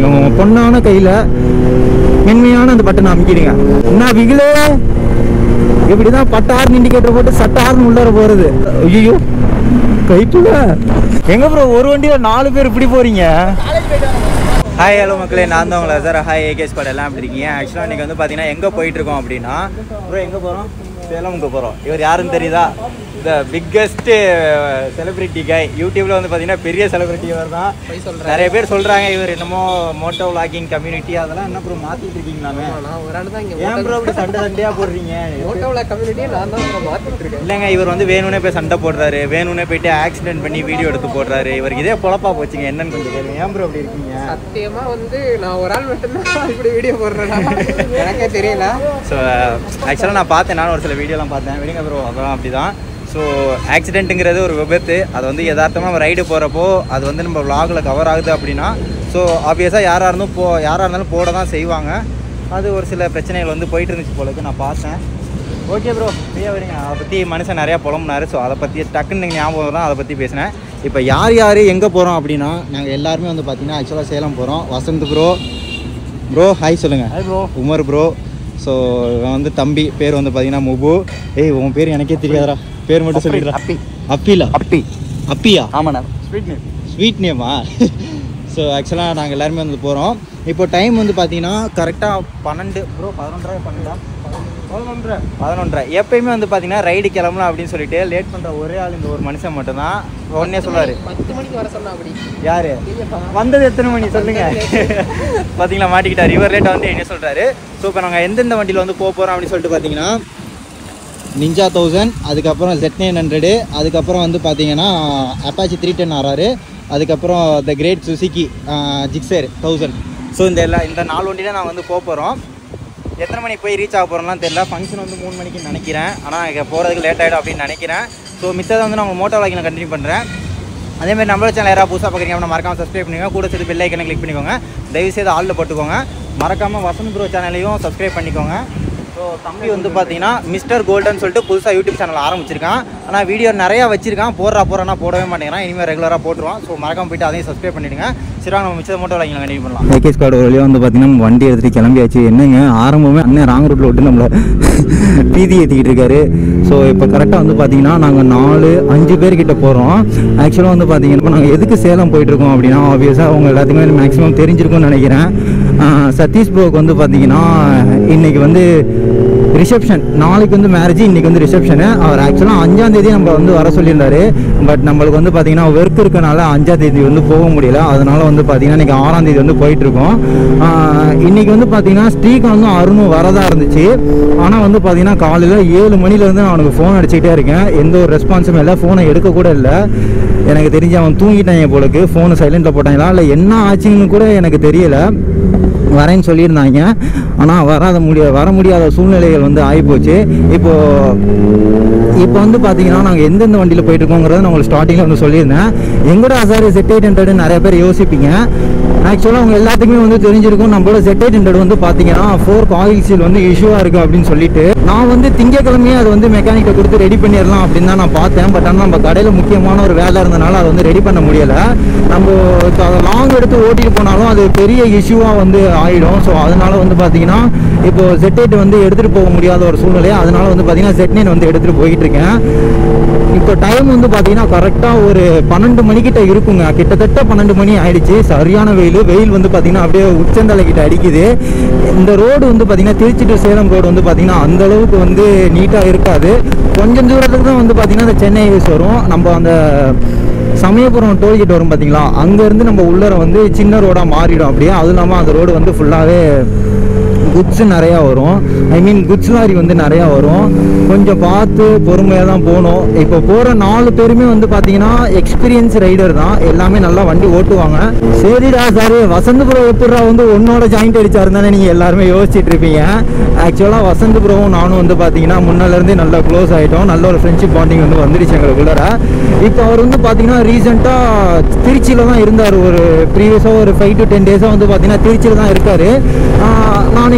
பண்ணிக்கோங்க உங்கள் பொண்ணான கையில் மென்மையான அந்த பட்டனை அமைக்கிடுங்க என்ன விகிலே இப்படிதான் பட்டார்னு இண்டிகேட்டர் போட்டு சட்டார்னு உள்ளார போறது ஐயோ கைட்டுல எங்க ப்ரோ ஒரு வண்டியில நாலு பேர் இப்படி போறீங்க ஹாய் ஹலோ மக்களே நான் தான் உங்களை சார் ஹாய் ஏகேஸ் பாட் எல்லாம் எப்படி இருக்கீங்க ஆக்சுவலாக இன்றைக்கி வந்து பார்த்தீங்கன்னா எங்கே போயிட்டு இருக்கோம் அப்படின்னா ப்ரோ எங்கே போகிறோம் சேலமுக்கு போகிறோம் இவர் யாருன்னு தெரியுதா இந்த பிக்கஸ்ட்டு செலிபிரிட்டி கை யூடியூப்ல வந்து பார்த்தீங்கன்னா பெரிய செலிபிரிட்டி இவர் தான் நிறைய பேர் சொல்கிறாங்க இவர் என்னமோ மோட்டோ vlogging கம்யூனிட்டி அதெல்லாம் என்ன ப்ரோ மாற்றிட்டு இருக்கீங்களாமே நான் ஒரு ஆள் தான் இங்க ஏன் ப்ரோ இப்படி சண்டை சண்டையாக போடுறீங்க மோட்டோவில் கம்யூனிட்டியை நான் தான் இப்போ மாற்றிட்டு இருக்கேன் இல்லைங்க இவர் வந்து வேணும்னே போய் சண்டை போடுறாரு வேணும்னே போயிட்டு ஆக்சிடென்ட் பண்ணி வீடியோ எடுத்து போடுறாரு இவருக்கு இதே பொழப்பா போச்சுங்க என்னன்னு கொஞ்சம் கேளுங்க ஏன் ப்ரோ அப்படி இருக்கீங்க சத்தியமா வந்து நான் ஒரு ஆள் மட்டும்தான் இப்படி வீடியோ போடுறேன் எனக்கே தெரியல ஸோ ஆக்சுவலாக நான் பார்த்தேன் நானும் ஒரு சில வீடியோலாம் பார்த்தேன் விடுங்க ப்ரோ அதெல்லாம் அப்படி தான் ஸோ ஆக்சிடென்ட்டுங்கிறது ஒரு விபத்து அது வந்து யதார்த்தமாக நம்ம ரைடு போகிறப்போ அது வந்து நம்ம vlogல கவர் ஆகுது அப்படின்னா ஸோ ஆப்வியஸாக யாராக இருந்தும் போ யாராக இருந்தாலும் போட தான் செய்வாங்க அது ஒரு சில பிரச்சனைகள் வந்து போயிட்டு இருந்துச்சு போலக்கு நான் பார்த்தேன் ஓகே ப்ரோ ஃப்ரீயாக வரீங்க அதை பற்றி மனுஷன் நிறையா புலம்புனாரு ஸோ அதை பற்றி டக்குன்னு எனக்கு ஞாபகம் தான் அதை பற்றி பேசினேன் இப்போ யார் யார் எங்கே போகிறோம் அப்படின்னா நாங்கள் எல்லாருமே வந்து பார்த்தீங்கன்னா ஆக்சுவலாக சேலம் போகிறோம் வசந்த் ப்ரோ ப்ரோ ஹாய் சொல்லுங்கள் hi bro Umar bro so இவன் வந்து தம்பி பேர் வந்து பார்த்தீங்கன்னா முபு ஏய் உன் பேர் எனக்கே தெரியாதடா பேர் மட்டும் சொல்லிடுறா அப்பி அப்பிலா அப்பி அப்பியா ஆமாண்ணா ஸ்வீட் நேம் ஸ்வீட் நேமா ஸோ ஆக்சுவலாக நாங்கள் எல்லாருமே வந்து போகிறோம் இப்போ டைம் வந்து பார்த்தீங்கன்னா கரெக்டாக பன்னெண்டு ப்ரோ பதினொன்றரை பன்னெண்டா பதினொன்றரை பதினொன்றரை எப்பயுமே வந்து பார்த்தீங்கன்னா ரைடு கிளம்பலாம் அப்படின்னு சொல்லிட்டு லேட் பண்ணுற ஒரே ஆள் இந்த ஒரு மனுஷன் மட்டும்தான் உடனே சொல்லுவார் பத்து மணிக்கு வர சொன்னா அப்படி யாரு வந்தது எத்தனை மணி சொல்லுங்க பாத்தீங்களா மாட்டிக்கிட்டாரு இவர் லேட்டாக வந்து என்ன சொல்றாரு ஸோ இப்போ நாங்கள் எந்தெந்த வண்டியில் வந்து போக போகிறோம் அப்படின்னு சொல்லிட்டு பார்த்தீங்கன்னா நிஞ்சா தௌசண்ட் அதுக்கப்புறம் ஜெட் நைன் ஹண்ட்ரடு அதுக்கப்புறம் வந்து பார்த்தீங்கன்னா அப்பாச்சி த்ரீ டென் ஆர்ஆர் அதுக்கப்புறம் the great Suzuki Gixxer thousand so இந்த எல்லா இந்த நாலு வண்டியில் நான் வந்து போக போகிறோம் எத்தனை மணிக்கு போய் ரீச் ஆக போகிறோம்லாம் தெரியல ஃபங்க்ஷன் வந்து மூணு மணிக்கு நினைக்கிறேன் ஆனால் இங்கே போகிறதுக்கு லேட் ஆகிடும் அப்படின்னு நினைக்கிறேன் ஸோ மித்ததை வந்து நான் மோட்டோ வாக்கிங் கண்டினியூ பண்ணுறேன் அதே மாதிரி நம்மளோட சேனல் யாராவது புதுசாக பார்க்குறீங்க அப்படின்னா மறக்காம சப்ஸ்கிரைப் பண்ணிக்கோங்க கூட சேர்த்து பெல் ஐக்கனை கிளிக் பண்ணிக்கோங்க தயவு செய்து ஆளில் போட்டுக்கோங்க மறக்காமல் வசந்த் ப்ரோ சேனலையும் சப்ஸ்கிரைப் பண்ணிக்கோங்க ஸோ தம்பி வந்து பார்த்தீங்கன்னா மிஸ்டர் கோல்டன் சொல்லிட்டு புதுசாக யூடியூப் சேனல் ஆரம்பிச்சிருக்கான் ஆனால் வீடியோ நிறையா வச்சிருக்கான் போடுறா போடுறா போடவே மாட்டேங்கிறான் இனிமேல் ரெகுலராக போட்டுருவான் ஸோ மறக்காம போயிட்டு அதையும் சப்ஸ்கிரைப் பண்ணிடுங்க சரி வாங்க நம்ம மிச்சத்தை மட்டும் வாங்கி கண்டினியூ பண்ணலாம் ஏகே ஸ்குவாட் வழியாக வந்து பார்த்தீங்கன்னா நம்ம வண்டி எடுத்துகிட்டு கிளம்பியாச்சு என்னங்க ஆரம்பமே அண்ணன் ராங் ரூட்டில் விட்டு நம்மளை பீதி ஏற்றிக்கிட்டு இருக்காரு ஸோ இப்போ கரெக்டாக வந்து பார்த்தீங்கன்னா நாங்கள் நாலு அஞ்சு பேர் கிட்ட போகிறோம் ஆக்சுவலாக வந்து பார்த்தீங்கன்னா நாங்கள் எதுக்கு சேலம் போயிட்டு இருக்கோம் அப்படின்னா ஆப்வியஸாக அவங்க எல்லாத்துக்குமே மேக்ஸிமம் தெரிஞ்சிருக்கும்னு நினைக்கிறேன் ஆஹ் சதீஷ் ப்ரோக்கு வந்து பார்த்தீங்கன்னா இன்னைக்கு வந்து ரிசப்ஷன் நாளைக்கு வந்து மேரேஜ் இன்னைக்கு வந்து ரிசப்ஷனு அவர் ஆக்சுவலாக அஞ்சாம் தேதி நம்ம வந்து வர சொல்லியிருந்தாரு பட் நம்மளுக்கு வந்து பார்த்தீங்கன்னா ஒர்க் இருக்கனால அஞ்சாம் தேதி வந்து போக முடியல அதனால வந்து பார்த்தீங்கன்னா இன்னைக்கு ஆறாம் தேதி வந்து போயிட்டு இருக்கோம் ஆஹ் இன்னைக்கு வந்து பார்த்தீங்கன்னா ஸ்ரீகாந்தும் அருணும் வரதா இருந்துச்சு ஆனால் வந்து பார்த்தீங்கன்னா காலையில் ஏழு மணிலேருந்து நான் அவனுக்கு ஃபோன் அடிச்சுக்கிட்டே இருக்கேன் எந்த ஒரு ரெஸ்பான்ஸும் இல்லை ஃபோனை எடுக்க கூட இல்லை எனக்கு தெரிஞ்சு அவன் தூங்கிட்டாங்க போலக்கு ஃபோனை சைலண்டில் போட்டாங்களா இல்லை என்ன ஆச்சுன்னு கூட எனக்கு தெரியல வரேன்னு சொல்லியிருந்தாங்க ஆனால் வராத முடிய வர முடியாத சூழ்நிலைகள் வந்து ஆகிப்போச்சு இப்போது இப்போ வந்து பார்த்தீங்கன்னா நாங்கள் எந்தெந்த வண்டியில் போயிட்டு இருக்கோங்கிறத நான் உங்களுக்கு ஸ்டார்டிங்கில் வந்து சொல்லியிருந்தேன் எங்கடா சார் செட் எயிட் ஹண்ட்ரட் நிறைய பேர் யோசிப்பீங்க ஆக்சுவலாக அவங்க எல்லாத்துக்குமே வந்து தெரிஞ்சிருக்கும் நம்மளோட செட் எயிட் ஹண்ட்ரட் வந்து பார்த்தீங்கன்னா ஃபோர் ஆயில் சீல் வந்து இஷ்யூவாக இருக்குது அப்படின்னு சொல்லிட்டு நான் வந்து திங்கக்கிழமையே அது வந்து மெக்கானிக்கை கொடுத்து ரெடி பண்ணிடலாம் அப்படின்னு தான் நான் பார்த்தேன் பட் ஆனால் நம்ம கடையில் முக்கியமான ஒரு வேலை இருந்தனால அதை வந்து ரெடி பண்ண முடியலை நம்ம இப்போ அதை லாங் எடுத்து ஓட்டிட்டு போனாலும் அது பெரிய இஷ்யூவாக வந்து ஆயிடும் ஸோ அதனால வந்து பார்த்தீங்கன்னா இப்போ செட் எயிட் வந்து எடுத்துகிட்டு போக முடியாத ஒரு சூழ்நிலை அதனால வந்து பார்த்தீங்கன்னா செட் நைன் வந்து எடுத்துகிட்டு போயிட்டு இருக்கேன் இப்போ டைம் வந்து பார்த்தீங்கன்னா கரெக்டாக ஒரு பன்னெண்டு மணிக்கிட்ட இருக்குங்க கிட்டத்தட்ட பன்னெண்டு மணி ஆயிடுச்சு சரியான வெயில் வெயில் வந்து பார்த்தீங்கன்னா அப்படியே உச்சந்தலை கிட்ட அடிக்குது இந்த ரோடு வந்து பார்த்தீங்கன்னா திருச்சி டு சேலம் ரோடு வந்து பார்த்தீங்கன்னா அந்த அளவுக்கு வந்து நீட்டாக இருக்காது கொஞ்சம் தூரத்துக்கு தான் வந்து பார்த்தீங்கன்னா இந்த சென்னை ஹைவேஸ் வரும் நம்ம அந்த சமயபுரம் டோல்கேட் வரும் பார்த்தீங்களா அங்கேருந்து நம்ம உள்ளர வந்து சின்ன ரோடாக மாறிடும் அப்படியே அதுவும் இல்லாமல் அந்த ரோடு வந்து ஃபுல்லாகவே குட்ஸ் நிறையா வரும் ஐ மீன் குட்ஸ் லாரி வந்து நிறையா வரும் கொஞ்சம் பார்த்து பொறுமையாக தான் போகணும் இப்போ போகிற நாலு பேருமே வந்து பார்த்தீங்கன்னா எக்ஸ்பீரியன்ஸ் ரைடர் தான் எல்லாமே நல்லா வண்டி ஓட்டுவாங்க சரிடா சார் வசந்த் ப்ரோ எப்படிடா வந்து உன்னோட ஜாயிண்ட் அடிச்சாரு தானே நீங்கள் எல்லாருமே யோசிச்சுட்டு இருப்பீங்க ஆக்சுவலாக வசந்த் ப்ரோவும் நானும் வந்து பார்த்தீங்கன்னா முன்னாலேருந்தே நல்லா க்ளோஸ் ஆகிட்டோம் நல்ல ஒரு ஃப்ரெண்ட்ஷிப் பாண்டிங் வந்து வந்துருச்சு எங்களுக்குள்ளார இப்போ அவர் வந்து பார்த்தீங்கன்னா ரீசெண்டாக திருச்சியில் தான் இருந்தார் ஒரு ப்ரீவியஸாக ஒரு ஃபைவ் டு டென் டேஸாக வந்து பார்த்தீங்கன்னா திருச்சியில் தான் இருக்கார் நான்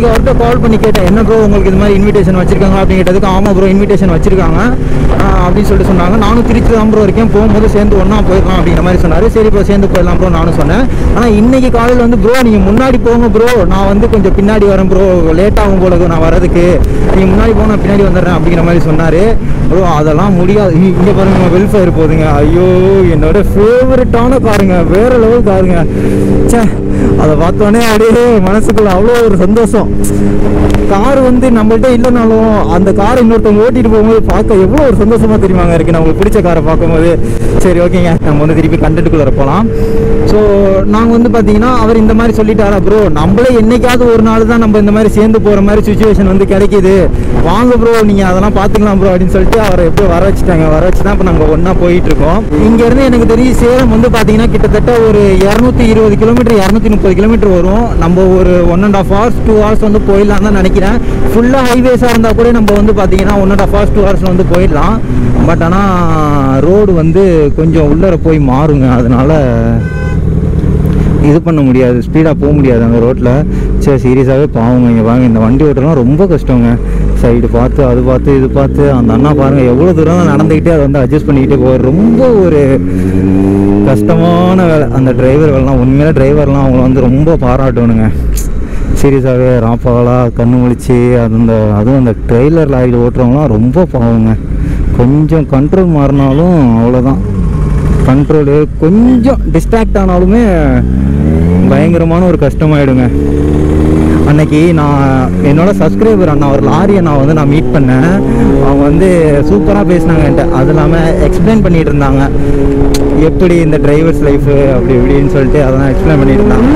அன்னைக்கு அவர்கிட்ட கால் பண்ணி கேட்டேன் என்ன ப்ரோ உங்களுக்கு இது மாதிரி இன்விடேஷன் வச்சிருக்காங்க அப்படின்னு கேட்டதுக்கு ஆமாம் ப்ரோ இன்விடேஷன் வச்சிருக்காங்க ஆஹ் அப்படின்னு சொல்லிட்டு சொன்னாங்க நானும் திருச்சி தான் ப்ரோ இருக்கேன் போகும்போது சேர்ந்து ஒன்றா போயிடலாம் அப்படிங்கிற மாதிரி சொன்னார் சரி ப்ரோ சேர்ந்து போயிடலாம் ப்ரோ நானும் சொன்னேன் ஆனால் இன்னைக்கு காலையில் வந்து ப்ரோ நீங்கள் முன்னாடி போங்க ப்ரோ நான் வந்து கொஞ்சம் பின்னாடி வரேன் ப்ரோ லேட் ஆகும் போல இருக்கு நான் வரதுக்கு நீங்கள் முன்னாடி போனா பின்னாடி வந்துடுறேன் அப்படிங்கிற மாதிரி சொன்னார் ப்ரோ அதெல்லாம் முடியாது இ- இங்க பாருங்க வெல்ஃபேர் போகுதுங்க ஐயோ என்னோட ஃபேவரட்டான காருங்க வேற லெவல் காருங்க ச்சே அதை பார்த்தோன்னே அப்படியே மனசுக்குள்ள அவ்வளோ ஒரு சந்தோஷம் கார் வந்து நம்மள்ட்ட இல்லைனாலும் அந்த காரை இன்னொருத்தவங்க ஓட்டிட்டு போகும்போது பார்க்க எவ்வளோ ஒரு சந்தோஷமா தெரியுமாங்க இருக்கு நம்மளுக்கு பிடிச்ச காரை பார்க்கும்போது சரி ஓகேங்க நம்ம வந்து திருப்பி கண்டென்ட்டுக்குள்ளே போகலாம் ஸோ நாங்கள் வந்து பார்த்தீங்கன்னா அவர் இந்த மாதிரி சொல்லிட்டாரா ப்ரோ நம்மளே என்னைக்காவது ஒரு நாள் தான் நம்ம இந்த மாதிரி சேர்ந்து போகிற மாதிரி சுச்சுவேஷன் வந்து கிடைக்குது வாங்க ப்ரோ நீங்கள் அதெல்லாம் பார்த்துக்கலாம் ப்ரோ அப்படின்னு சொல்லிட்டு அவரை எப்படியோ வர வச்சுட்டாங்க வர வச்சு தான் இப்போ நாங்கள் ஒன்றா போயிட்டு இருக்கோம் இங்கேருந்து எனக்கு தெரியும் சேலம் வந்து பார்த்தீங்கன்னா கிட்டத்தட்ட ஒரு இரநூத்தி இருபது கிலோமீட்டர் இரநூத்தி முப்பது கிலோமீட்டர் வரும் நம்ம ஒரு one and half hours two hours வந்து போயிடலாம் தான் நினைக்கிறேன் ஃபுல்லாக ஹைவேஸாக இருந்தால் கூட நம்ம வந்து பார்த்தீங்கன்னா one and half hours two hours வந்து போயிடலாம் பட் ஆனால் ரோடு வந்து கொஞ்சம் உள்ளர போய் மாறுங்க அதனால இது பண்ண முடியாது ஸ்பீடாக போக முடியாது அந்த ரோட்டில் சரி சீரியஸாகவே பாவங்க இங்கே வாங்க இந்த வண்டி ஓட்டுறதுலாம் ரொம்ப கஷ்டங்க சைடு பார்த்து அது பார்த்து இது பார்த்து அந்த அண்ணா பாருங்கள் எவ்வளோ தூரம் தான் நடந்துக்கிட்டே அதை வந்து அட்ஜஸ்ட் பண்ணிக்கிட்டே போவார் ரொம்ப ஒரு கஷ்டமான வேலை அந்த டிரைவர்கள்லாம் உண்மையிலே டிரைவர்லாம் அவங்கள வந்து ரொம்ப பாராட்டணுங்க சீரியஸாகவே ராப்பாவலா கண்ணு முழிச்சு அது அந்த அதுவும் அந்த ட்ரெய்லர் லாரியில் ஓட்டுறவங்களாம் ரொம்ப பாவங்க கொஞ்சம் கண்ட்ரோல் மாறினாலும் அவ்வளோதான் கண்ட்ரோலு கொஞ்சம் டிஸ்ட்ராக்ட் ஆனாலுமே பயங்கரமான ஒரு கஷ்டமாயிடுங்க அன்னைக்கு நான் என்னோட சப்ஸ்கிரைபர் அண்ணா ஒரு லாரியை நான் வந்து நான் மீட் பண்ணேன் அவங்க வந்து சூப்பராக பேசினாங்க என்கிட்ட அது இல்லாமல் எக்ஸ்பிளைன் பண்ணிட்டு இருந்தாங்க எப்படி இந்த டிரைவர்ஸ் லைஃபு அப்படி இப்படின்னு சொல்லிட்டு அதெல்லாம் எக்ஸ்பிளைன் பண்ணிட்டு இருந்தாங்க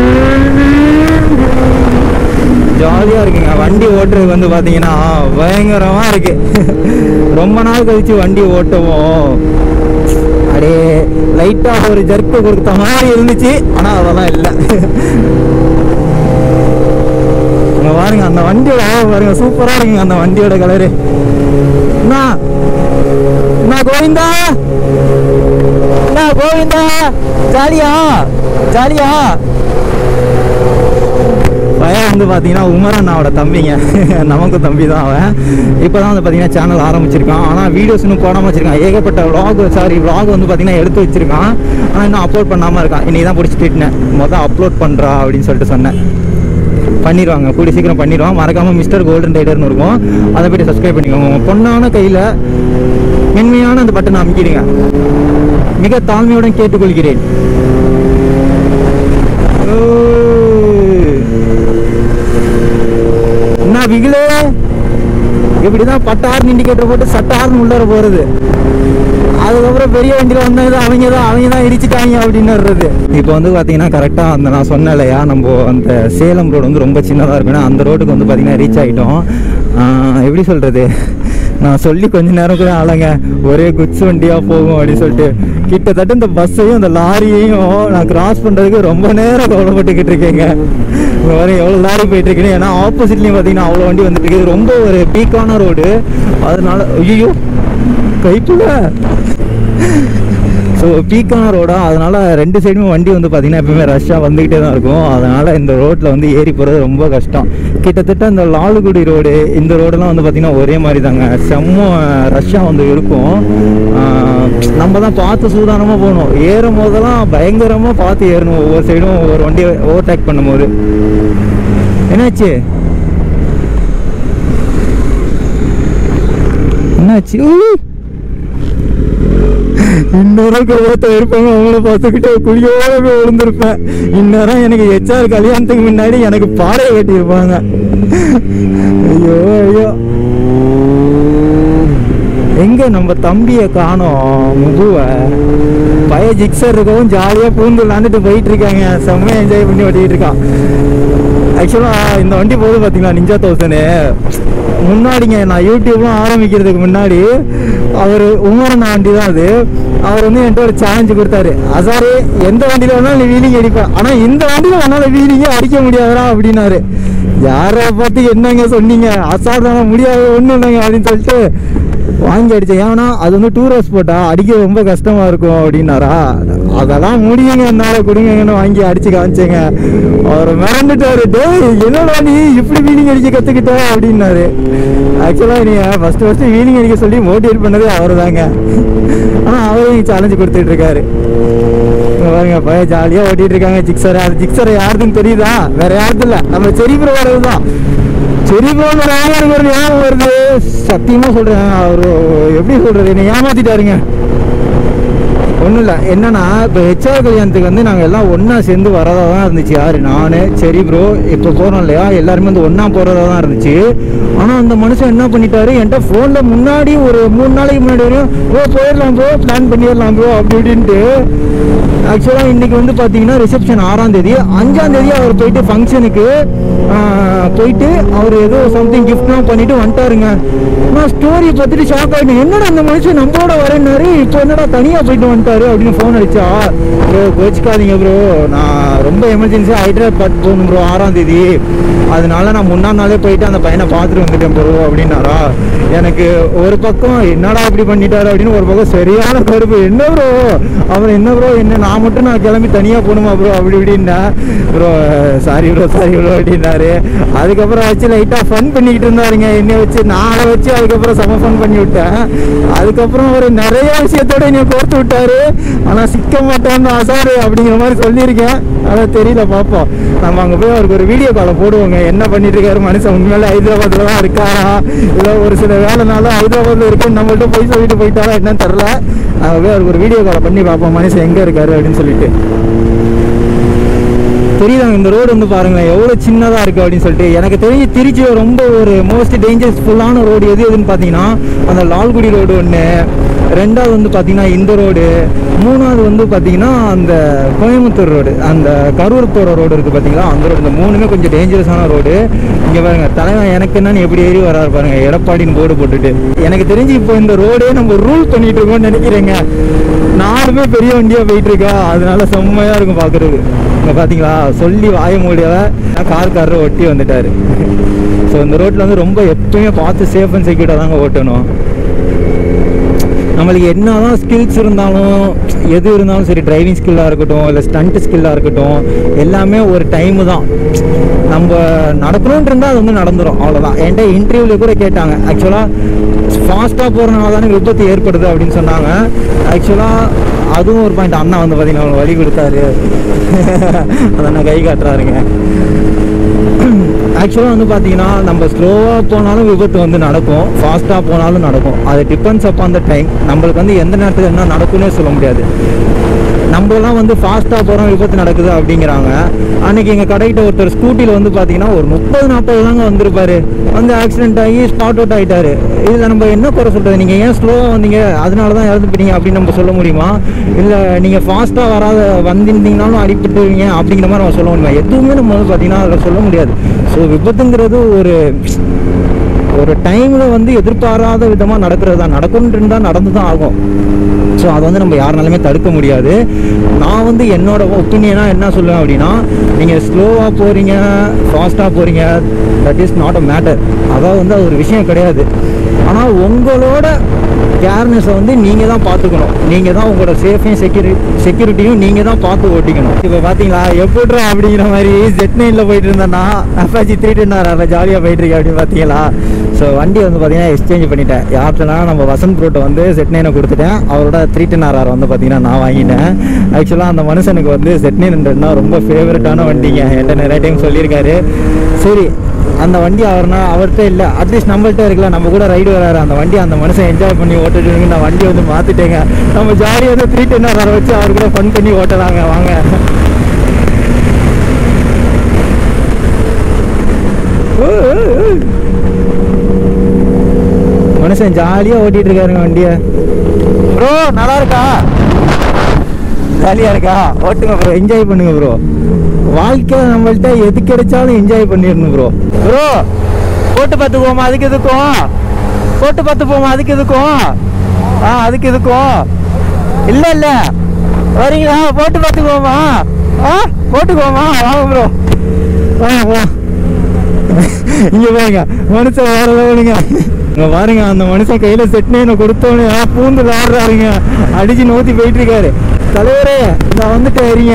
ஜாலியாக இருக்குங்க வண்டி ஓட்டுறது வந்து பார்த்தீங்கன்னா பயங்கரமாக இருக்கு ரொம்ப நாள் கழிச்சு வண்டி ஓட்டவும் அப்படியே லைட்டாக ஒரு ஜர்க்கு கொடுத்த மாதிரி இருந்துச்சு ஆனால் அதெல்லாம் இல்லை இங்க பாருங்க அந்த வண்டியோட அழகு பாருங்க சூப்பராக இருக்குங்க அந்த வண்டியோட கலரு என்ன என்ன கோவிந்தா என்ன கோவிந்தா ஜாலியா ஜாலியா பையன் வந்து பார்த்தீங்கன்னா உமர் அண்ணாவோட தம்பிங்க நமக்கும் தம்பி தான் அவன் இப்போ தான் வந்து பார்த்தீங்கன்னா சேனல் ஆரம்பிச்சிருக்கான் ஆனால் வீடியோஸ் இன்னும் போடாமல் வச்சிருக்கான் ஏகப்பட்ட vlog சாரி vlog வந்து பார்த்தீங்கன்னா எடுத்து வச்சிருக்கான் ஆனால் இன்னும் அப்லோட் பண்ணாமல் இருக்கான் இன்னைக்கு தான் பிடிச்சி திட்டினேன் மொதல் அப்லோட் பண்ணுறா அப்படின்னு சொல்லிட்டு சொன்னேன் பண்ணிடுவாங்க கூடி சீக்கிரம் பண்ணிடுவான் மறக்காமல் மிஸ்டர் கோல்டன் ரைடர்னு இருக்கும் அதை போய்ட்டு சப்ஸ்கிரைப் பண்ணிக்கோங்க உங்கள் பொண்ணான கையில் மென்மையான அந்த பட்டனை அமைக்கிடுங்க மிக தாழ்மையுடன் கேட்டுக்கொள்கிறேன் ஓய். என்ன விகிலே இப்படிதான் பட்டார்னு இண்டிகேட்டர் போட்டு சட்டார்னு உள்ளார போறது அதுக்கப்புறம் பெரிய வண்டியில் வந்தாங்க அவங்க தான் அவங்க தான் இடிச்சிட்டாங்க அப்படின்னு வர்றது இப்போ வந்து பார்த்தீங்கன்னா கரெக்டாக அந்த நான் சொன்னேன் இல்லையா நம்ம அந்த சேலம் ரோடு வந்து ரொம்ப சின்னதாக இருக்குன்னா அந்த ரோட்டுக்கு வந்து பார்த்தீங்கன்னா ரீச் ஆகிட்டோம் எப்படி சொல்கிறது நான் சொல்லி கொஞ்ச நேரம் கூட ஆளங்க ஒரே குட்ஸ் வண்டியாக போகும் அப்படின்னு சொல்லிட்டு கிட்டத்தட்ட இந்த பஸ்ஸையும் அந்த லாரியையும் நான் கிராஸ் பண்ணுறதுக்கு ரொம்ப நேரம் கவலைப்பட்டுக்கிட்டு இருக்கேங்க இங்க பாருங்க எவ்வளோ லாரி போயிட்டு இருக்குன்னு ஏன்னா ஆப்போசிட்லேயும் பார்த்தீங்கன்னா அவ்வளோ வண்டி வந்துட்டு இருக்குது இது ரொம்ப ஒரு பீக்கான ரோடு அதனால ஐயோ கைப்புல ஸோ பீக்கான ரோடா அதனால ரெண்டு சைடுமே வண்டி வந்து பார்த்தீங்கன்னா எப்பவுமே ரஷ்ஷாக வந்துக்கிட்டே தான் இருக்கும் அதனால இந்த ரோட்டில் வந்து ஏறி போகிறது ரொம்ப கஷ்டம் கிட்டத்தட்ட இந்த லாலுகுடி ரோடு இந்த ரோடெல்லாம் வந்து பார்த்தீங்கன்னா ஒரே மாதிரி தாங்க செம்ம ரஷ்ஷாக வந்து இருக்கும் ஆஹ் நம்ம தான் பார்த்து சூதானமாக போகணும் ஏறும் போதெல்லாம் பயங்கரமாக பார்த்து ஏறணும் ஒவ்வொரு சைடும் ஒவ்வொரு வண்டியை ஓவர்டேக் பண்ணும்போது என்னாச்சு என்னாச்சு ஊ! இந்நேரம் ஒருத்த இருப்பாங்க அவங்கள பார்த்துக்கிட்டு குடியோட போய் விழுந்திருப்பேன் இந்நேரம் எனக்கு ஹெச்ஆர் கல்யாணத்துக்கு முன்னாடி எனக்கு பாடையை கட்டியிருப்பாங்க ஐயோ ஐயோ எங்க நம்ம தம்பியை காணோம் முகுவை பய ஜிக்ஸர் இருக்கவும் ஜாலியாக பூந்து விளாண்டுட்டு போயிட்டு இருக்காங்க செம்மையாக என்ஜாய் பண்ணி ஓட்டிகிட்டு இருக்கான் ஆக்சுவலாக இந்த வண்டி போகுது பார்த்தீங்களா நிஞ்சா தௌசண்ட் முன்னாடிங்க நான் யூடியூப்லாம் ஆரம்பிக்கிறதுக்கு முன்னாடி அவர் உமரண்ணா வண்டி தான் அது அவர் வந்து என்கிட்ட ஒரு சேலஞ்சு கொடுத்தாரு அசாரு எந்த வண்டியில் வேணாலும் நீ வீலிங் அடிப்பேன் ஆனால் இந்த வண்டியில் வேணாலும் வீலிங்கே அடிக்க முடியாதுடா அப்படின்னாரு யாரை பார்த்து என்னங்க சொன்னீங்க அசாதாரண முடியாது ஒன்றும் இல்லைங்க அப்படின்னு சொல்லிட்டு வாங்கி அடித்தேன் ஏன்னா அது வந்து டூரஸ் போட்டா அடிக்க ரொம்ப கஷ்டமாக இருக்கும் அப்படின்னாரா அதெல்லாம் முடியுங்க என்னால கொடுங்கன்னு வாங்கி அடிச்சு காமிச்சேங்க அவர் மிரண்டுட்டாரு டேய் என்னடா நீ இப்படி வீலிங் அடிக்க கத்துக்கிட்ட அப்படின்னாரு ஆக்சுவலா நீ ஃபர்ஸ்ட் ஃபர்ஸ்ட் வீலிங் அடிக்க சொல்லி மோட்டிவேட் பண்ணதே அவர் தாங்க ஆனா அவரும் சேலஞ்சு கொடுத்துட்டு இருக்காரு இங்க பாருங்க பையன் ஜாலியா ஓட்டிட்டு இருக்காங்க ஜிக்ஸர் அது ஜிக்ஸர் யாருதுன்னு தெரியுதா வேற யாருது இல்ல நம்ம செரி ப்ரோ வரதுதான் செரி ப்ரோ எனக்கு ஒரு ஞாபகம் வருது சத்தியமா சொல்றேன் அவரு எப்படி சொல்றது என்னை ஏமாத்திட்டாருங்க ஒன்றும் இல்லை என்னன்னா இப்போ ஹெச்ஆர் கல்யாணத்துக்கு வந்து நாங்கள் எல்லாம் ஒன்றா சேர்ந்து வரதா தான் இருந்துச்சு யாரு நான் சரி ப்ரோ இப்போ போகிறோம் இல்லையா எல்லாருமே வந்து ஒன்றா போகிறதா தான் இருந்துச்சு ஆனால் அந்த மனுஷன் என்ன பண்ணிட்டாரு என்கிட்ட ஃபோனில் முன்னாடி ஒரு மூணு நாளைக்கு முன்னாடி வரையும் ப்ரோ போயிடலாம் ப்ரோ பிளான் பண்ணிடலாம் ப்ரோ அப்படி இப்படின்ட்டு ஆக்சுவலாக இன்னைக்கு வந்து பார்த்தீங்கன்னா ரிசப்ஷன் ஆறாம் தேதி அஞ்சாம் தேதி அவர் போயிட்டு ஃபங்க்ஷனுக்கு போயிட்டு அவர் ஏதோ சம்திங் கிஃப்ட்லாம் பண்ணிட்டு வந்துட்டாருங்க நான் ஸ்டோரி பார்த்துட்டு ஷாக் ஆகிட்டேன் என்னடா அந்த மனுஷன் நம்மளோட வரேன்னாரு இப்போ என்னடா தனியாக போயிட்டு வந்துட்டாரு அப்படின்னு ஃபோன் அடிச்சா ப்ரோ கோச்சிக்காதீங்க ப்ரோ நான் ரொம்ப எமர்ஜென்சி ஹைதராபாத் போகணும் ப்ரோ ஆறாம் தேதி அதனால நான் முன்னாள் நாளே போயிட்டு அந்த பையனை பார்த்துட்டு வந்துட்டேன் ப்ரோ அப்படின்னாரா எனக்கு ஒரு பக்கம் என்னடா இப்படி பண்ணிட்டாரு அப்படின்னு ஒரு பக்கம் சரியான கருப்பு என்ன ப்ரோ அவர் என்ன ப்ரோ என்ன நான் மட்டும் நான் கிளம்பி தனியாக போகணுமா ப்ரோ அப்படி இப்படின்னா bro sorry bro sorry bro அப்படின்னாரு அதுக்கப்புறம் வச்சு லைட்டாக ஃபன் பண்ணிக்கிட்டு இருந்தாருங்க என்னை வச்சு நாளை வச்சு அதுக்கப்புறம் செம ஃபன் பண்ணி விட்டேன் அதுக்கப்புறம் அவர் நிறைய விஷயத்தோட என்னை கோர்த்து விட்டாரு ஆனால் சிக்க மாட்டேன்னு அசாரு அப்படிங்கிற மாதிரி சொல்லியிருக்கேன் அதான் தெரியல பார்ப்போம் நம்ம அங்கே போய் அவருக்கு ஒரு வீடியோ காலை போடுவோங்க என்ன பண்ணிட்டு இருக்காரு மனுஷன் உண்மையில ஹைதராபாத்ல தான் இருக்காரா இல்லை ஒரு சில வேலைனால ஹைதராபாத்ல இருக்குன்னு நம்மள்ட்ட போய் சொல்லிட்டு போயிட்டாரா என்னன்னு தெரில நம்ம போய் அவருக்கு ஒரு வீடியோ காலை பண்ணி பார்ப்போம் மனுஷன் எங்கே இருக்காரு அப்படின்னு சொல்லிட்டு தெரியுதாங்க இந்த ரோடு வந்து பாருங்களேன் எவ்வளோ சின்னதாக இருக்குது அப்படின்னு சொல்லிட்டு எனக்கு தெரிஞ்சு திருச்சி ரொம்ப ஒரு மோஸ்ட் டேஞ்சரஸ்ஃபுல்லான ரோடு எது எதுன்னு பார்த்தீங்கன்னா அந்த லால்குடி ரோடு ஒன்று ரெண்டாவது வந்து பார்த்தீங்கன்னா இந்த ரோடு மூணாவது வந்து பார்த்தீங்கன்னா அந்த கோயம்புத்தூர் ரோடு அந்த கரூர் போகிற ரோடு இருக்குது பார்த்தீங்களா அந்த ரோடு இந்த மூணுமே கொஞ்சம் டேஞ்சரஸான ரோடு இங்கே பாருங்க தலைவன் எனக்கு என்னன்னு எப்படி ஏறி வராரு பாருங்க எடப்பாடின்னு போர்டு போட்டுட்டு எனக்கு தெரிஞ்சு இப்போ இந்த ரோடே நம்ம ரூல் பண்ணிட்டு இருக்கோம்னு நினைக்கிறேங்க நாலுமே பெரிய வண்டியாக போயிட்டு இருக்கா அதனால செம்மையாக இருக்கும் பார்க்குறது இங்கே பார்த்தீங்களா சொல்லி வாய மூடியவ கார்காரர் ஒட்டி வந்துட்டாரு ஸோ இந்த ரோட்டில் வந்து ரொம்ப எப்பயுமே பார்த்து சேஃப் அண்ட் செக்யூர்டாக தாங்க ஓட்டணும் நம்மளுக்கு என்னதான் ஸ்கில்ஸ் இருந்தாலும் எது இருந்தாலும் சரி டிரைவிங் ஸ்கில்லாக இருக்கட்டும் இல்லை ஸ்டண்ட் ஸ்கில்லாக இருக்கட்டும் எல்லாமே ஒரு டைமு தான் நம்ம நடக்கணும்னு இருந்தால் அது வந்து நடந்துடும் அவ்வளோதான் என்கிட்ட இன்டர்வியூவில் கூட கேட்டாங்க ஆக்சுவலாக ஃபாஸ்ட்டாக போகிறனால தானே விபத்து ஏற்படுது அப்படின்னு சொன்னாங்க ஆக்சுவலாக அதுவும் ஒரு பாயிண்ட் அண்ணா வந்து பார்த்தீங்கன்னா அவங்களுக்கு வழி கொடுத்தாரு அதை நான் கை காட்டுறாருங்க ஆக்சுவலாக வந்து பார்த்தீங்கன்னா நம்ம ஸ்லோவாக போனாலும் விபத்து வந்து நடக்கும் ஃபாஸ்ட்டாக போனாலும் நடக்கும் அது டிபெண்ட்ஸ் அப் அந்த டைம் நம்மளுக்கு வந்து எந்த நேரத்தில் என்ன நடக்கும்னே சொல்ல முடியாது நம்மலாம் வந்து ஃபாஸ்ட்டாக போகிறோம் விபத்து நடக்குது அப்படிங்கிறாங்க அன்னைக்கு எங்கள் கடைக்கிட்ட ஒருத்தர் ஸ்கூட்டியில் வந்து பார்த்தீங்கன்னா ஒரு முப்பது நாற்பது தாங்க வந்திருப்பாரு வந்து ஆக்சிடென்ட் ஆகி ஸ்பாட் அவுட் ஆகிட்டாரு இதில் நம்ம என்ன குறை சொல்கிறது நீங்கள் ஏன் ஸ்லோவாக வந்தீங்க அதனால தான் இறந்து போயிட்டீங்க அப்படின்னு நம்ம சொல்ல முடியுமா இல்லை நீங்கள் ஃபாஸ்ட்டாக வராத வந்திருந்தீங்கனாலும் அடிபட்டுருவீங்க அப்படிங்கிற மாதிரி நம்ம சொல்ல முடியுமா எதுவுமே நம்ம வந்து பார்த்தீங்கன்னா அதில் சொல்ல முடியாது ஸோ விபத்துங்கிறது ஒரு ஒரு டைமில் வந்து எதிர்பாராத விதமாக நடக்கிறது தான் நடக்கணும்னு இருந்தால் நடந்து தான் ஆகும் ஸோ அதை வந்து நம்ம யாருனாலுமே தடுக்க முடியாது நான் வந்து என்னோட ஒப்பீனியனாக என்ன சொல்லுவேன் அப்படின்னா நீங்கள் ஸ்லோவாக போகிறீங்க ஃபாஸ்ட்டாக போகிறீங்க that is not a matter அதாவது வந்து அது ஒரு விஷயம் கிடையாது ஆனால் உங்களோட கேர்னஸை வந்து நீங்கள் தான் பார்த்துக்கணும் நீங்கள் தான் உங்களோட சேஃபையும் செக்யூரி செக்யூரிட்டியும் நீங்கள் தான் பார்த்து ஓட்டிக்கணும் இப்போ பார்த்தீங்களா எப்படிறா அப்படிங்கிற மாதிரி ஜெட் நைனில் போயிட்டு இருந்தேன்னா அப்பாச்சி த்ரீ டென் ஆர் ஜாலியாக போயிட்டு இருக்கேன் அப்படின்னு பார்த்தீங்களா ஸோ வண்டி வந்து பார்த்தீங்கன்னா எக்ஸ்சேஞ்ச் பண்ணிட்டேன் யார்கிட்டனா நம்ம வசந்த் ப்ரோட்டை வந்து செட் நைனை கொடுத்துட்டேன் அவரோட த்ரீ டென் ஆர் வந்து பார்த்தீங்கன்னா நான் வாங்கிட்டேன் ஆக்சுவலாக அந்த மனுஷனுக்கு வந்து செட் நைன் ரொம்ப ஃபேவரட்டான வண்டிங்க என்கிட்ட நிறைய டைம் சொல்லியிருக்காரு சரி அந்த வண்டி அவர்னா அவர்கிட்ட இல்லை அட்லீஸ்ட் நம்மள்ட்ட இருக்கல நம்ம கூட ரைடு வராரு அந்த வண்டி அந்த மனுஷன் என்ஜாய் பண்ணி ஓட்டுட்டு நான் வண்டி வந்து மாற்றிட்டேங்க நம்ம ஜாலியாக வந்து த்ரீ டென் ஆர் வச்சு அவர் கூட ஃபன் பண்ணி ஓட்டலாங்க வாங்க மனுஷன் ஜாலியாக ஓட்டிட்டு இருக்காருங்க வண்டியை ப்ரோ நல்லா இருக்கா ஜாலியாக இருக்கா ஓட்டுங்க ப்ரோ என்ஜாய் பண்ணுங்க ப்ரோ வாழ்க்கையில் நம்மள்ட்ட எது கிடைச்சாலும் என்ஜாய் பண்ணிடணும் ப்ரோ ப்ரோ போட்டு பார்த்து போமா அதுக்கு எதுக்கும் போட்டு பார்த்து போமா அதுக்கு எதுக்கும் ஆ அதுக்கு எதுக்கும் இல்லை இல்லை வரீங்களா போட்டு பார்த்து போமா ஆ போட்டுக்கோமா வாங்க ப்ரோ வாங்க வா இங்க பாருங்க மனுஷன் வேற லெவலுங்க இங்க பாருங்க அந்த மனுஷன் கையில செட்னு கொடுத்தோன்னு பூந்து விளாடுறாருங்க அடிச்சு நோத்தி போயிட்டு இருக்காரு தலைவரே நான் வந்துட்டு வரீங்க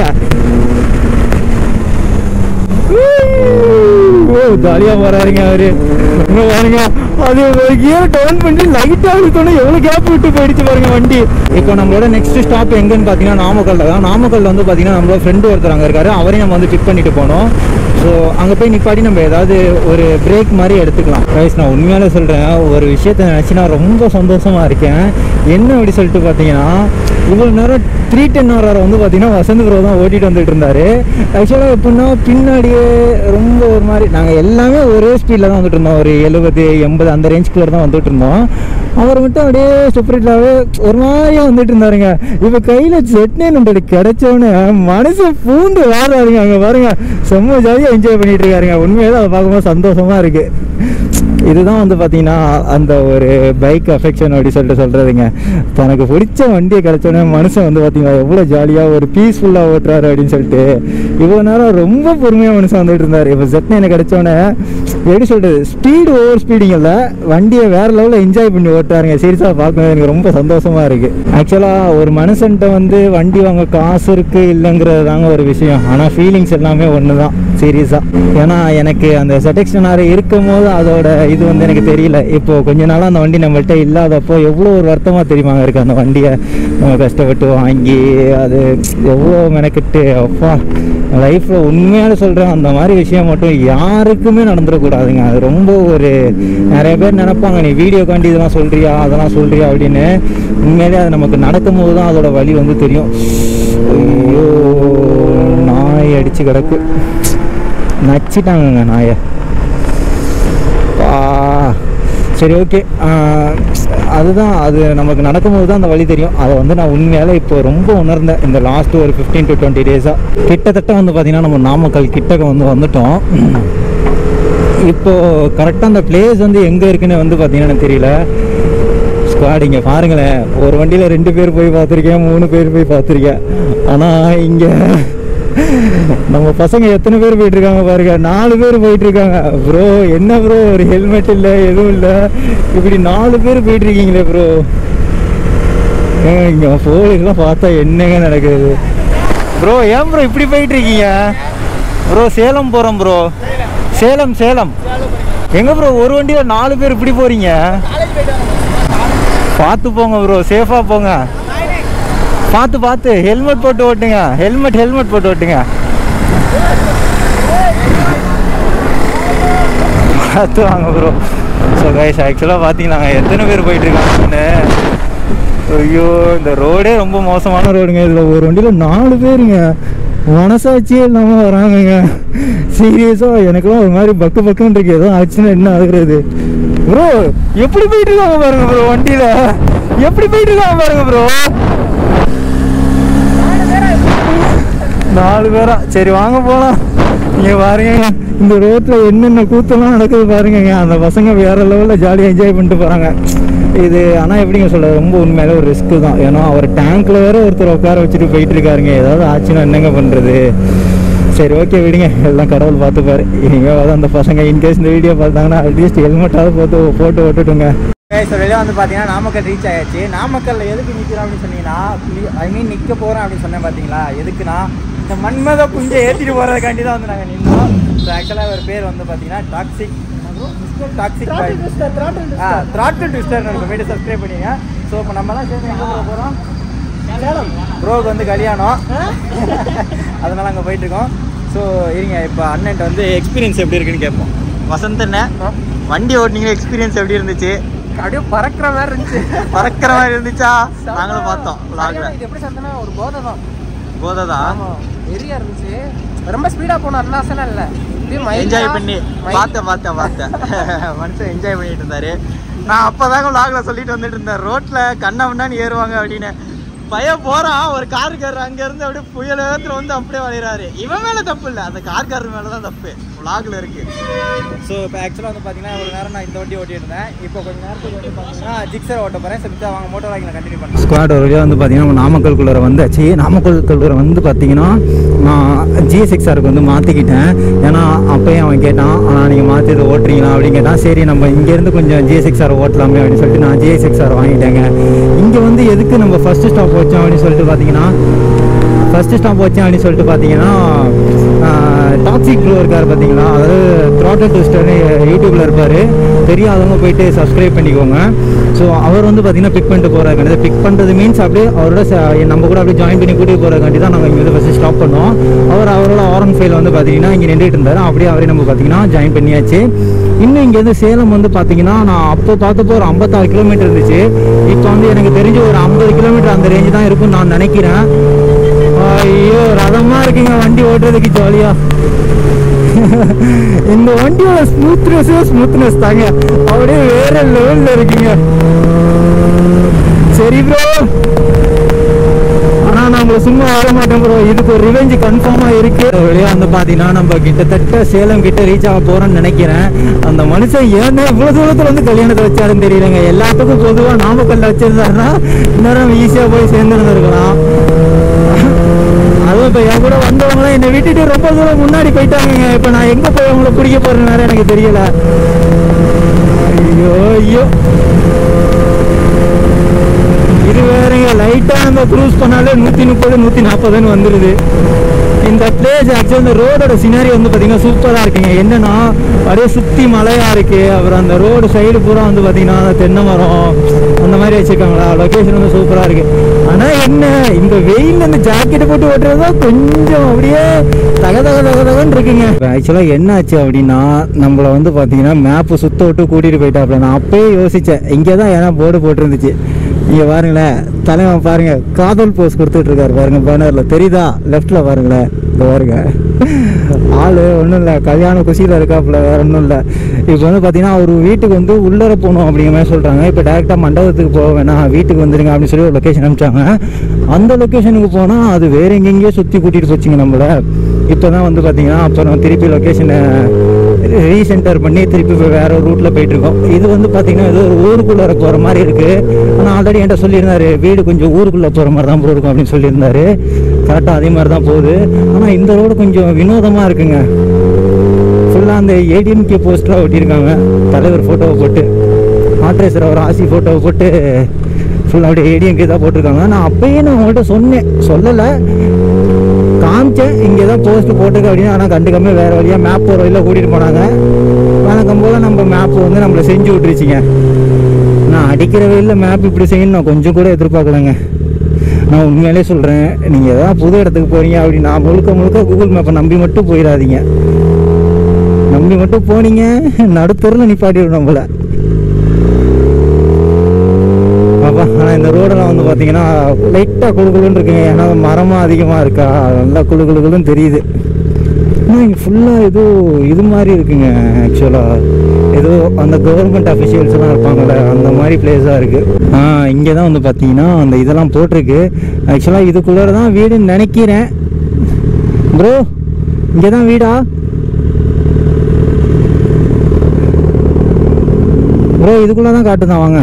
ஓ ஜாலியா போறாருங்க அவரு இங்க பாருங்க அது ஒரு கியர் டர்ன் பண்ணி லைட்டா இழுத்தோன்னே எவ்வளவு கேப் விட்டு போயிடுச்சு பாருங்க வண்டி இப்போ நம்மளோட நெக்ஸ்ட் ஸ்டாப் எங்கன்னு பாத்தீங்கன்னா நாமக்கல்ல தான் நாமக்கல்ல வந்து பாத்தீங்கன்னா நம்மளோட ஃப்ரெண்டு ஒருத்தர் அங்க இருக்காரு அவரையும் நம்ம வந்து பிக் பண்ணிட்டு போனோம் ஸோ அங்கே போய் நிப்பாட்டி நம்ம ஏதாவது ஒரு பிரேக் மாதிரி எடுத்துக்கலாம் கைஸ் நான் உண்மையாலே சொல்கிறேன் ஒரு விஷயத்த நினச்சி நான் ரொம்ப சந்தோஷமாக இருக்கேன் என்ன அப்படி சொல்லிட்டு பார்த்தீங்கன்னா இவ்வளோ நேரம் த்ரீ டென் ஹவர் வந்து பார்த்தீங்கன்னா வசந்த் ப்ரோ தான் ஓட்டிட்டு வந்துட்டு இருந்தாரு ஆக்சுவலாக எப்படின்னா பின்னாடியே ரொம்ப ஒரு மாதிரி நாங்கள் எல்லாமே ஒரே ஸ்பீடில் தான் வந்துட்டு இருந்தோம் ஒரு எழுபது எண்பது அந்த ரேஞ்சுக்குள்ளே தான் வந்துட்டு இருந்தோம் அவர் மட்டும் அப்படியே செப்பரேட்டாகவே ஒரு மாதிரியா வந்துட்டு இருந்தாருங்க இப்போ கையில் செட்னே நம்மளுக்கு கிடைச்சோன்னு மனுஷன் பூண்டு வாடுறாருங்க அங்கே பாருங்க செம்ம ஜாலியாக என்ஜாய் பண்ணிட்டு இருக்காருங்க உண்மையிலே அதை பார்க்கும்போது சந்தோஷமா இருக்கு இதுதான் வந்து பார்த்தீங்கன்னா அந்த ஒரு பைக் அஃபெக்ஷன் அப்படி சொல்லிட்டு சொல்கிறதுங்க தனக்கு பிடிச்ச வண்டியை கிடைச்சோன்னே மனுஷன் வந்து பார்த்தீங்கன்னா எவ்வளோ ஜாலியாக ஒரு பீஸ்ஃபுல்லாக ஓட்டுறாரு அப்படின்னு சொல்லிட்டு இவ்வளோ நேரம் ரொம்ப பொறுமையாக மனுஷன் வந்துட்டு இருந்தார் இப்போ செட்னு எனக்கு கிடைச்சோன்னே எப்படி சொல்கிறது ஸ்பீடு ஓவர் ஸ்பீடிங் இல்லை வண்டியை வேற லெவலில் என்ஜாய் பண்ணி ஓட்டுறாருங்க சீரியஸாக பார்க்கும்போது எனக்கு ரொம்ப சந்தோஷமா இருக்கு ஆக்சுவலாக ஒரு மனுஷன்ட்ட வந்து வண்டி வாங்க காசு இருக்கு இல்லைங்கிறது தாங்க ஒரு விஷயம் ஆனால் ஃபீலிங்ஸ் எல்லாமே ஒன்று தான் சீரியஸாக ஏன்னா எனக்கு அந்த செடெக்ஷனார் இருக்கும் போது அதோட இது வந்து எனக்கு தெரியல இப்போ கொஞ்ச நாளாக அந்த வண்டி நம்மள்ட்ட இல்லாதப்போ எவ்வளோ ஒரு வருத்தமாக தெரியுமாங்க இருக்கு அந்த வண்டியை நம்ம கஷ்டப்பட்டு வாங்கி அது எவ்வளோ மெனக்கிட்டு அப்பா லைஃப்பில் உண்மையான சொல்கிறேன் அந்த மாதிரி விஷயம் மட்டும் யாருக்குமே நடந்துடக்கூடாதுங்க அது ரொம்ப ஒரு நிறைய பேர் நினைப்பாங்க நீ வீடியோ காண்டி இதெல்லாம் சொல்றியா அதெல்லாம் சொல்றியா அப்படின்னு உண்மையிலே அது நமக்கு நடக்கும்போது தான் அதோட வழி வந்து தெரியும் ஐயோ நாய் அடிச்சு கிடக்கு நச்சிட்டாங்கங்க நாயை பா சரி ஓகே அதுதான் அது நமக்கு நடக்கும்போது தான் அந்த வழி தெரியும் அதை வந்து நான் உண்மையால இப்போ ரொம்ப உணர்ந்தேன் இந்த லாஸ்ட் ஒரு ஃபிஃப்டீன் டு டுவெண்ட்டி டேஸாக கிட்டத்தட்ட வந்து பார்த்தீங்கன்னா நம்ம நாமக்கல் கிட்டக்க வந்து வந்துட்டோம் இப்போ கரெக்டாக அந்த பிளேஸ் வந்து எங்கே இருக்குன்னு வந்து பார்த்தீங்கன்னா எனக்கு தெரியல ஸ்குவாட் இங்கே பாருங்களேன் ஒரு வண்டியில் ரெண்டு பேர் போய் பார்த்துருக்கேன் மூணு பேர் போய் பார்த்துருக்கேன் ஆனால் இங்கே நம்ம பசங்க எத்தனை பேர் போயிட்டு இருக்காங்க பாருங்க நாலு பேர் போயிட்டு இருக்காங்க ப்ரோ என்ன ப்ரோ ஒரு ஹெல்மெட் இல்லை எதுவும் இல்லை இப்படி நாலு பேர் போயிட்டு இருக்கீங்களே ப்ரோ இங்கே போலீஸ்லாம் பார்த்தா என்னங்க நடக்குது ப்ரோ ஏன் ப்ரோ இப்படி போயிட்டு இருக்கீங்க ப்ரோ சேலம் போகிறோம் ப்ரோ சேலம் சேலம் எங்க ப்ரோ ஒரு வண்டியில் நாலு பேர் இப்படி போறீங்க பார்த்து போங்க ப்ரோ சேஃபாக போங்க பார்த்து பார்த்து ஹெல்மெட் போட்டு ஓட்டுங்க ஹெல்மெட் ஹெல்மெட் போட்டு ஓட்டுங்க பார்த்து வாங்க ப்ரோ ஸோ கைஸ் ஆக்சுவலாக பார்த்தீங்கன்னா எத்தனை பேர் போயிட்டு இருக்காங்கன்னு ஐயோ இந்த ரோடே ரொம்ப மோசமான ரோடுங்க இதில் ஒரு வண்டியில் நாலு பேருங்க மனசாட்சியே இல்லாமல் வராங்கங்க சீரியஸாக எனக்குலாம் ஒரு மாதிரி பக்கு பக்குன்னு இருக்கு ஏதோ ஆச்சுன்னா என்ன ஆகுறது ப்ரோ எப்படி போயிட்டு இருக்காங்க பாருங்க ப்ரோ வண்டியில் எப்படி போயிட்டு இருக்காங்க பாருங்க ப்ரோ நாலு பேரா சரி வாங்க போலாம் நீங்க பாருங்க இந்த ரோட்ல என்னென்ன கூத்தெல்லாம் நடக்குது பாருங்கங்க அந்த பசங்க வேற லெவல்ல ஜாலியாக என்ஜாய் பண்ணிட்டு போறாங்க இது ஆனால் எப்படிங்க சொல்றது ரொம்ப உண்மையில ஒரு ரிஸ்க் தான் ஏன்னா அவர் டேங்க்ல வேற ஒருத்தர் உட்கார வச்சுட்டு போயிட்டு இருக்காருங்க ஏதாவது ஆச்சுன்னா என்னங்க பண்றது சரி ஓகே விடுங்க எல்லாம் கடவுள் பார்த்துப்பாரு இனிமேல் அந்த பசங்க இன்கேஸ் இந்த வீடியோ பார்த்தாங்கன்னா அட்லீஸ்ட் ஹெல்மெட்டாவது போட்டு போட்டு ஓட்டுட்டுங்க ஸோ வெளியே வந்து பார்த்தீங்கன்னா நாமக்கல் ரீச் ஆயாச்சு நாமக்கல்ல எதுக்கு நிற்கிறோம் அப்படின்னு சொன்னீங்கன்னா ஐ மீன் நிற்க போகிறோம் அப்படின்னு சொன்னேன் பார்த்தீங்களா எதுக்குன்னா இந்த மன்மத குஞ்சை ஏற்றிட்டு போகிறதுக்காண்டி தான் வந்து நாங்கள் நின்றோம் ஸோ ஆக்சுவலாக ஒரு பேர் வந்து பார்த்தீங்கன்னா டாக்ஸிக் மிஸ்டர் டாக்ஸிக் ஆ த்ராட்டில் ட்விஸ்டர் நம்ம போயிட்டு சப்ஸ்கிரைப் பண்ணிங்க ஸோ இப்போ நம்ம தான் சேர்ந்து எங்கே போக போகிறோம் சேலம் ப்ரோக்கு வந்து கல்யாணம் அதனால அங்கே போயிட்டு இருக்கோம் ஸோ இருங்க இப்போ அண்ணன்ட்ட வந்து எக்ஸ்பீரியன்ஸ் எப்படி இருக்குன்னு கேட்போம் வசந்த் அண்ணன் வண்டி ஓட்டினீங்க எக்ஸ்பீரியன்ஸ் எப்படி இருந்துச்சு அப்படியே பறக்கிற மாதிரி இருந்துச்சு பறக்கிற மாதிரி இருந்துச்சா நாங்களும் பார்த்தோம் vlogல. இது எப்படி சொன்னா ஒரு போதை தான் போதை தான் ஆமா வெறியா இருந்துச்சு ரொம்ப ஸ்பீடா போனோம் அந்த ஆசைலாம் இல்ல இப்படியே mild என்ஜாய் ஆ- பண்ணி mild- பார்த்தேன் பார்த்தேன் பார்த்தேன் மனுஷன் என்ஜாய் பண்ணிட்டு இருந்தாரு நான் அப்பதாங்க vlogல சொல்லிட்டு வந்துட்டு இருந்தேன் ரோட்ல கண்ணா முன்னாடி ஏறுவாங்க அப்படின்னு பையன் போறான் ஒரு காருக்காரர் அங்க இருந்து அப்படியே புயல் வேகத்துல வந்து அப்படியே வளையறாரு இவன் மேல தப்பு இல்ல அந்த கார்காரர் மேல தான் தப்பு vlogல இருக்கு ஸோ இப்போ ஆக்சுவலாக வந்து பார்த்தீங்கன்னா ஒரு நேரம் நான் இந்த வண்டி ஓட்டிட்டு இருந்தேன் இப்போ கொஞ்ச நேரத்துக்கு வந்து பார்த்தீங்கன்னா ஜிக்ஸர் ஓட்ட போகிறேன் சரி வாங்க மோட்டர் வாங்கி கண்டினியூ பண்ணுறேன் ஸ்குவாட் ஒரு வழியாக வந்து பார்த்தீங்கன்னா நம்ம நாமக்கல்குள்ளே வந்தாச்சு நாமக்கல்குள்ளே வந்து பார்த்தீங்கன்னா நான் ஜிஎஸ்எக்ஸ்ஆருக்கு வந்து மாற்றிக்கிட்டேன் ஏன்னா அப்பயும் அவன் கேட்டான் ஆனால் நீங்கள் மாற்றி இதை ஓட்டுறீங்களா அப்படின்னு கேட்டான் சரி நம்ம இங்கேருந்து கொஞ்சம் ஜிஎஸ்எக்ஸ்ஆர் ஓட்டலாமே அப்படின்னு சொல்லிட்டு நான் ஜிஎஸ்எக்ஸ்ஆர் வாங்கிட்டேங்க இங்கே வந்து எதுக்கு நம்ம ஃபர்ஸ்ட் ஸ்டாப் ஸ்டாப் வச்சோம் அப்படின்னு சொல்லிட்டு பார்த்தீங்கன்னா ஃபஸ்ட்டு ஸ்டாப் வச்சேன் அப்படின்னு சொல்லிட்டு பார்த்தீங்கன்னா டாக்ஸிக் ப்ரோ இருக்கார் பார்த்தீங்களா அதாவது த்ராட்டல் ட்விஸ்டர்னு யூடியூப்பில் இருப்பார் தெரியாதவங்க போயிட்டு சப்ஸ்கிரைப் பண்ணிக்கோங்க ஸோ அவர் வந்து பார்த்தீங்கன்னா பிக் பண்ணிட்டு போகிறதுக்காண்டி பிக் பண்ணுறது மீன்ஸ் அப்படியே அவரோட ச- நம்ம கூட அப்படியே ஜாயின் பண்ணி கூட்டிட்டு போகிறதுக்காண்டி தான் நாங்கள் இங்கே வந்து ஃபஸ்ட்டு ஸ்டாப் பண்ணோம் அவர் அவரோட ஆரன் ஃபைல் வந்து பார்த்தீங்கன்னா இங்கே நின்றுட்டு இருந்தார் அப்படியே அவரே நம்ம பார்த்தீங்கன்னா ஜாயின் பண்ணியாச்சு இன்னும் இங்கேருந்து சேலம் வந்து பார்த்தீங்கன்னா நான் அப்போ பார்த்தப்போ ஒரு ஐம்பத்தாறு கிலோமீட்டர் இருந்துச்சு இப்போ வந்து எனக்கு தெரிஞ்சு ஒரு ஐம்பது கிலோமீட்டர் அந்த ரேஞ்சு தான் இருக்கும்னு நான் நினைக்கிறேன் ஐயோ ரதமா இருக்குங்க வண்டி ஓட்டுறதுக்கு ஜாலியா இந்த வண்டியோட ஸ்மூத்னஸ் ஸ்மூத்னஸ் தாங்க அப்படியே வேற லெவல்ல இருக்குங்க சரி ப்ரோ ஆனா நம்ம சும்மா வர மாட்டோம் ப்ரோ இதுக்கு ஒரு ரிவெஞ்ச் கன்ஃபார்மா இருக்கு வெளியே வந்து பாத்தீங்கன்னா நம்ம கிட்டத்தட்ட சேலம் கிட்ட ரீச் ஆக போறோம்னு நினைக்கிறேன் அந்த மனுஷன் ஏன்னா இவ்வளவு தூரத்துல வந்து கல்யாணத்தை வச்சாருன்னு தெரியலங்க எல்லாத்துக்கும் பொதுவா நாமக்கல்ல வச்சிருந்தாருன்னா இன்னும் ஈஸியா போய் சேர்ந்துருந்துருக்கலாம் அதுவும் இப்போ என் கூட வந்தவங்களாம் என்னை விட்டுட்டு ரொம்ப தூரம் முன்னாடி போயிட்டாங்க இப்போ நான் எங்கே போய் அவங்கள பிடிக்க போறேன்னு வேற எனக்கு தெரியல ஐயோ ஐயோ இது வேறங்க லைட்டாக நம்ம க்ரூஸ் பண்ணாலே நூற்றி முப்பது நூற்றி நாற்பதுன்னு வந்துடுது இந்த பிளேஸ் ஆக்சுவலி இந்த ரோடோட சினாரி வந்து பார்த்தீங்கன்னா சூப்பராக இருக்குங்க என்னன்னா அப்படியே சுற்றி மலையாக இருக்குது அப்புறம் அந்த ரோடு சைடு பூரா வந்து பார்த்தீங்கன்னா அந்த தென்னை மரம் அந்த மாதிரி வச்சுருக்காங்களா லொக்கேஷன் வந்து சூப்பராக இருக்குது ஆனால் என்ன இந்த வெயில் அந்த ஜாக்கெட்டை போட்டு ஓட்டுறது தான் கொஞ்சம் அப்படியே தக தக தக தகன்னு இருக்குங்க ஆக்சுவலாக என்ன ஆச்சு அப்படின்னா நம்மளை வந்து பார்த்தீங்கன்னா மேப்பு சுத்த விட்டு கூட்டிகிட்டு போயிட்டாப்புல நான் அப்பயே யோசித்தேன் இங்கே தான் ஏன்னா போர்டு போட்டிருந்துச்சு இங்க பாருங்களேன் தலைவன் பாருங்க காதல் போஸ் கொடுத்துட்டு இருக்காரு பாருங்க பேனர்ல தெரியுதா லெஃப்ட்ல பாருங்களேன் இந்த பாருங்க ஆளு ஒன்றும் இல்லை கல்யாண குஷியில் இருக்காப்புல வேற ஒன்றும் இல்லை இப்போ வந்து பார்த்தீங்கன்னா அவர் வீட்டுக்கு வந்து உள்ளர போகணும் அப்படிங்கிற மாதிரி சொல்கிறாங்க இப்போ டேரெக்டாக மண்டபத்துக்கு போக வேணாம் வீட்டுக்கு வந்துடுங்க அப்படின்னு சொல்லி ஒரு லொக்கேஷன் அனுப்பிச்சாங்க அந்த லொக்கேஷனுக்கு போனால் அது வேற எங்கெங்கேயோ சுற்றி கூட்டிகிட்டு போச்சுங்க நம்மள இப்போ தான் வந்து பார்த்தீங்கன்னா அப்புறம் திருப்பி லொக்கேஷனை ரீசென்டர் பண்ணி திருப்பி இப்போ வேற ஒரு ரூட்ல போயிட்டு இருக்கோம் இது வந்து பாத்தீங்கன்னா ஏதோ ஒரு ஊருக்குள்ள போற மாதிரி இருக்கு ஆனா ஆல்ரெடி என்கிட்ட சொல்லியிருந்தாரு வீடு கொஞ்சம் ஊருக்குள்ள போற மாதிரி தான் ப்ரோ இருக்கும் அப்படின்னு சொல்லியிருந்தாரு கரெக்டா அதே மாதிரி தான் போகுது ஆனா இந்த ரோடு கொஞ்சம் வினோதமா இருக்குங்க ஃபுல்லா அந்த ஏடிஎம்கே போஸ்டரா ஒட்டியிருக்காங்க தலைவர் போட்டோவை போட்டு ஆட்ரேசர் அவர் ஆசி போட்டோவை போட்டு ஃபுல்லாக அப்படியே ஏடிஎம்கே தான் போட்டிருக்காங்க நான் அப்பயே நான் உங்கள்கிட்ட சொன்னேன் சொல்லலை காமிச்சேன் இங்கே தான் போஸ்ட் போட்டிருக்கு அப்படின்னு ஆனால் கண்டுக்காம வேற வழியாக மேப் ஒரு வழியில் கூட்டிகிட்டு போனாங்க வணக்கம் போல் நம்ம மேப் வந்து நம்மளை செஞ்சு விட்டுருச்சிங்க நான் அடிக்கிற வெயிலில் மேப் இப்படி செய்யணும் நான் கொஞ்சம் கூட எதிர்பார்க்கலங்க நான் உண்மையிலே சொல்கிறேன் நீங்கள் எதாவது புது இடத்துக்கு போறீங்க அப்படி நான் முழுக்க முழுக்க கூகுள் மேப்பை நம்பி மட்டும் போயிடாதீங்க நம்பி மட்டும் போனீங்க நடுத்தரில் நிப்பாட்டிடும் நம்மள அப்பா ஆனால் இந்த ரோடெல்லாம் வந்து பார்த்தீங்கன்னா லைட்டாக குழு குழுன்னு இருக்குங்க ஏன்னா மரமாக அதிகமாக இருக்கா நல்லா குழு குழு குழுன்னு தெரியுது ஆனால் இங்கே ஃபுல்லாக ஏதோ இது மாதிரி இருக்குங்க ஆக்சுவலாக ஏதோ அந்த கவர்மெண்ட் அஃபிஷியல்ஸ் எல்லாம் இருப்பாங்கல்ல அந்த மாதிரி பிளேஸாக இருக்குது ஆ இங்கே தான் வந்து பார்த்தீங்கன்னா அந்த இதெல்லாம் போட்டிருக்கு ஆக்சுவலாக இதுக்குள்ளே தான் வீடுன்னு நினைக்கிறேன் ப்ரோ இங்கே தான் வீடா ப்ரோ இதுக்குள்ளே தான் காட்டுதான் வாங்க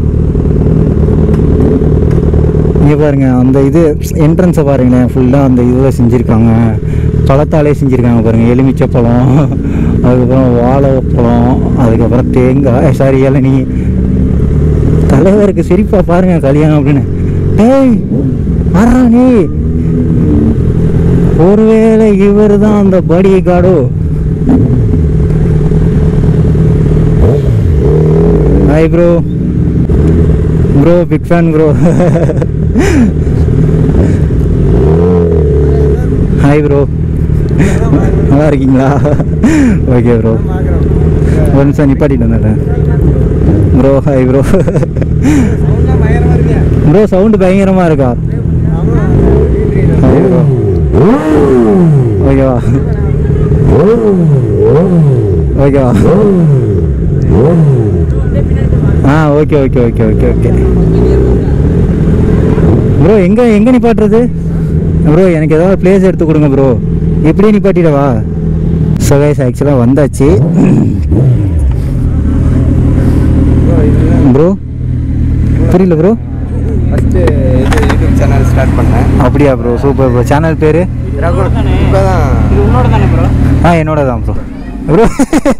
இங்கே பாருங்க அந்த இது என்ட்ரன்ஸை பாருங்களேன் ஃபுல்லாக அந்த இதில் செஞ்சுருக்காங்க பழத்தாலே செஞ்சுருக்காங்க பாருங்க எலுமிச்சை பழம் அதுக்கப்புறம் வாழைப்பழம் அதுக்கப்புறம் தேங்காய் சாரி இளநீ தலைவருக்கு சிரிப்பா பாருங்க கல்யாணம் அப்படின்னு டேய் வர்றா நீ ஒருவேளை இவர் தான் அந்த படி காடோ hi bro bro big fan bro hi bro நல்லா இருக்கீங்களா ஓகே ப்ரோ ஒரு நிமிஷம் நிப்பாட்டிட்டு வந்துடுறேன் bro hi bro bro sound பயங்கரமாக இருக்கா ஹாய் ப்ரோ ஓகேவா ஓகேவா ஆ okay okay okay okay okay bro எங்கே எங்கே நிப்பாட்டுறது ப்ரோ எனக்கு ஏதாவது பிளேஸ் எடுத்து கொடுங்க ப்ரோ எப்படியே நிப்பாட்டிடவா ஸோ கைஸ் ஆக்சுவலாக வந்தாச்சு ப்ரோ புரியல ப்ரோ ஃபஸ்ட்டு இது யூடியூப் சேனல் ஸ்டார்ட் பண்ணேன் அப்படியா ப்ரோ சூப்பர் ப்ரோ சேனல் பேர் ரகு இப்போ தான் உன்னோட தானே ப்ரோ ஆ என்னோட தான் ப்ரோ ப்ரோ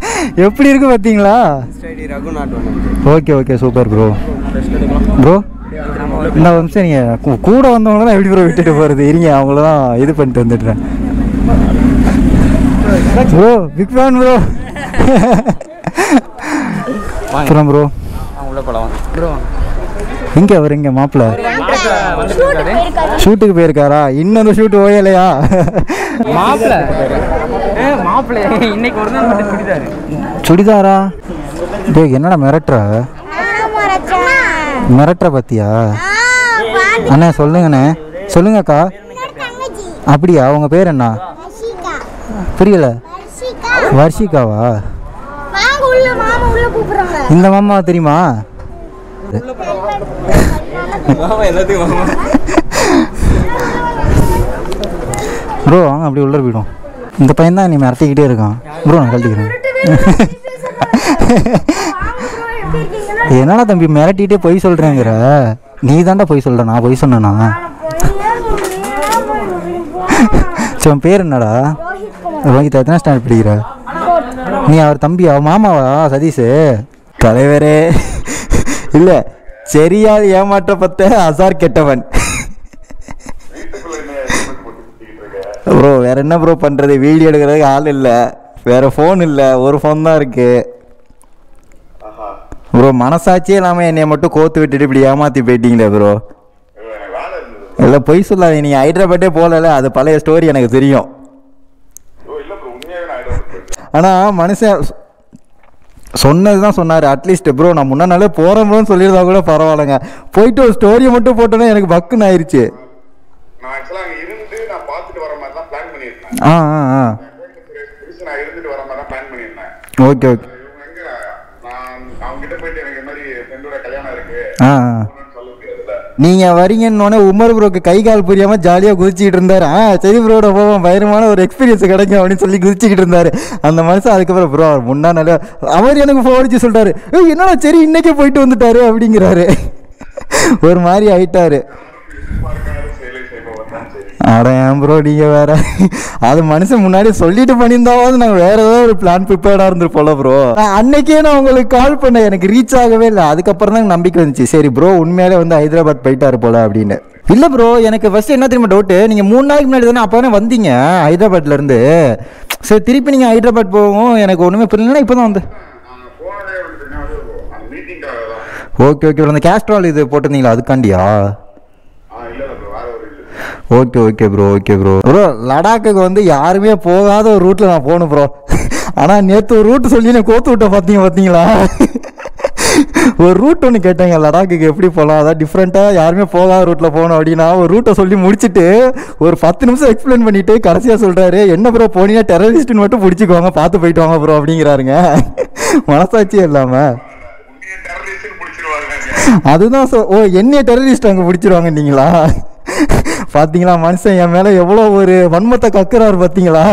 எப்படி இருக்கு பார்த்தீங்களா ஸ்டைடி ரகு நாட் ஒன்று okay okay super bro bro இந்த ஒரு நிமிஷம் நீங்கள் கூ- கூட வந்தவங்களாம் எப்படி ப்ரோ விட்டுட்டு போகிறது இருங்க அவங்களதான் இது பண்ணிட்டு வந்துடுறேன் ப்ரோ பிக் ஃபேன் ப்ரோ அப்புறம் ப்ரோ உள்ள போலாம் ப்ரோ எங்கே அவர் எங்கே மாப்பிள்ள ஷூட்டுக்கு போயிருக்காரா இன்னும் அந்த ஷூட் ஓயலையா மாப்பிள்ள மாப்பிள்ள இன்னைக்கு ஒரு நாள் மட்டும் சுடிதாரு சுடிதாரா டேய் என்னடா மிரட்டுற மிரட்டுற பத்தியா அண்ணே சொல்லுங்கண்ணே சொல்லுங்கக்கா அப்படியா உங்க பேர் என்ன புரியல வர்ஷிகாவா வாங்க உள்ள மாமா உள்ள கூப்பிடுறாங்க இந்த மாமா தெரியுமா ப்ரோ வாங்க அப்படி உள்ள போயிடும் இந்த பையன் தான் நீ மிரட்டிக்கிட்டே இருக்கான் ப்ரோ நான் கழட்டிக்கிறேன் என்னடா தம்பி மிரட்டிக்கிட்டே பொய் சொல்கிறேங்கிற நீ தாண்டா பொய் சொல்கிற நான் பொய் சொன்னேனா சரி உன் பேர் என்னடா ரோஹித் எத்தனை ஸ்டாண்டர்ட் படிக்கிற நீ அவர் தம்பி அவர் மாமாவா சதீஷ் தலைவரே இல்லை சரியால் ஏமாற்றப்பட்ட அசார் கெட்டவன் ப்ரோ வேற என்ன ப்ரோ பண்ணுறது வீடியோ எடுக்கிறதுக்கு ஆள் இல்லை வேற ஃபோன் இல்லை ஒரு ஃபோன் தான் இருக்கு ப்ரோ மனசாட்சியே இல்லாமல் என்னைய மட்டும் கோத்து விட்டுட்டு இப்படி ஏமாற்றி போயிட்டீங்களே ப்ரோ இல்லை பொய் சொல்லாதீங்க நீங்கள் ஹைதராபாத்தே போகல அது பழைய ஸ்டோரி எனக்கு தெரியும் ஆனால் மனுஷன் சொ- சொன்னது தான் சொன்னார் அட்லீஸ்ட் ப்ரோ நான் முன்ன நாளே போகிறேன் ப்ரோன்னு சொல்லியிருந்தா கூட பரவாயில்லைங்க போயிட்டு ஒரு ஸ்டோரியை மட்டும் போட்டோன்னே எனக்கு பக்குன்னு ஆயிடுச்சு நான் ஆக்சுவலா அங்க இருந்து நான் பார்த்துட்டு வர மாதிரி தான் பிளான் பண்ணியிருந்தேன் ஆ ஆ ஆ புதுசு நான் இருந்துட்டு வர மாதிரி தான் பிளான் பண்ணியிருந்தேன் ஓகே ஓகே இவங்க எங்க நான் அவங்க கிட்ட போயிட்டு எனக்கு இந்த மாதிரி ஃப்ரெண்டோட கல்யாணம் இருக்கு ஆ ஆ போகணும்னு சொல்ல முடியாதுல்ல நீங்கள் வரீங்கன்னொடனே உமர் ப்ரோக்கு கை கால் புரியாமல் ஜாலியாக குதிச்சிக்கிட்டு இருந்தார் ஆ சரி ப்ரோட போவோம் பயங்கரமான ஒரு எக்ஸ்பீரியன்ஸ் கிடைக்கும் அப்படின்னு சொல்லி குதிச்சிக்கிட்டு இருந்தார் அந்த மனுஷன் அதுக்கப்புறம் ப்ரோ அவர் முன்னா நல்ல அவர் எனக்கு ஃபோன் அடிச்சு சொல்லிட்டாரு "ஏய், என்னடா சரி இன்னைக்கே போயிட்டு வந்துட்டாரு அப்படிங்கிறாரு ஒரு மாதிரி ஆயிட்டாரு பார்க்காத செயலை செய்பவன் தான் சரி அட ஏன் ப்ரோ நீங்கள் வேற அது மனுஷன் முன்னாடி சொல்லிட்டு பண்ணியிருந்தாவது நாங்கள் வேற ஏதாவது ஒரு பிளான் ப்ரிப்பேர்டாக இருந்திருப்போம்ல ப்ரோ அன்னைக்கே நான் உங்களுக்கு கால் பண்ணேன் எனக்கு ரீச் ஆகவே இல்லை அதுக்கப்புறம் தான் நம்பிக்கை வந்துச்சு சரி ப்ரோ உண்மையிலே வந்து ஹைதராபாத் போயிட்டாரு போல அப்படின்னு இல்லை ப்ரோ எனக்கு ஃபர்ஸ்ட் என்ன தெரியுமா டவுட்டு நீங்கள் மூணு நாளைக்கு முன்னாடி தானே அப்போ தானே வந்தீங்க ஹைதராபாத்ல இருந்து சரி திருப்பி நீங்கள் ஹைதராபாத் போகவும் எனக்கு ஒன்றுமே புரியலன்னா இப்போ தான் வந்து நாங்க போனதே வந்து என்ன வந்து அந்த மீட்டிங்காக தான் ஓகே ஓகே அந்த கேஸ்ட்ரால் இது போட்டிருந்தீங்களா அதுக்காண்டியா ஆ இல்ல இல்ல bro, வேற ஒரு இது okay okay bro okay bro bro லடாக்குக்கு வந்து யாருமே போகாத ஒரு ரூட்டில் நான் போகணும் ப்ரோ ஆனால் நேற்று ஒரு ரூட் சொல்லி நான் கோத்து விட்ட பார்த்தீங்க பார்த்தீங்களா ஒரு ரூட் ஒன்று கேட்டேங்க லடாக்குக்கு எப்படி போகலாம் அதான் டிஃப்ரெண்ட்டாக யாருமே போகாத ரூட்டில் போகணும் அப்படின்னா ஒரு ரூட்டை சொல்லி முடிச்சுட்டு ஒரு பத்து நிமிஷம் எக்ஸ்பிளைன் பண்ணிட்டு கடைசியாக சொல்கிறாரு என்ன ப்ரோ போனீங்கன்னா டெரரிஸ்ட்னு மட்டும் பிடிச்சிக்கோங்க பார்த்து போயிட்டு வாங்க ப்ரோ அப்படிங்கிறாருங்க மனசாட்சியே இல்லாமல் உன்னைய டெரரிஸ்ட் பிடிச்சிருவாங்க அதுதான் சொ- ஓ என்னைய டெரரிஸ்ட் அங்கே பிடிச்சிருவாங்கன்னீங்களா பார்த்தீங்களா மனுஷன் என் மேலே எவ்வளோ ஒரு வன்மத்தை கக்குறாரு பார்த்தீங்களா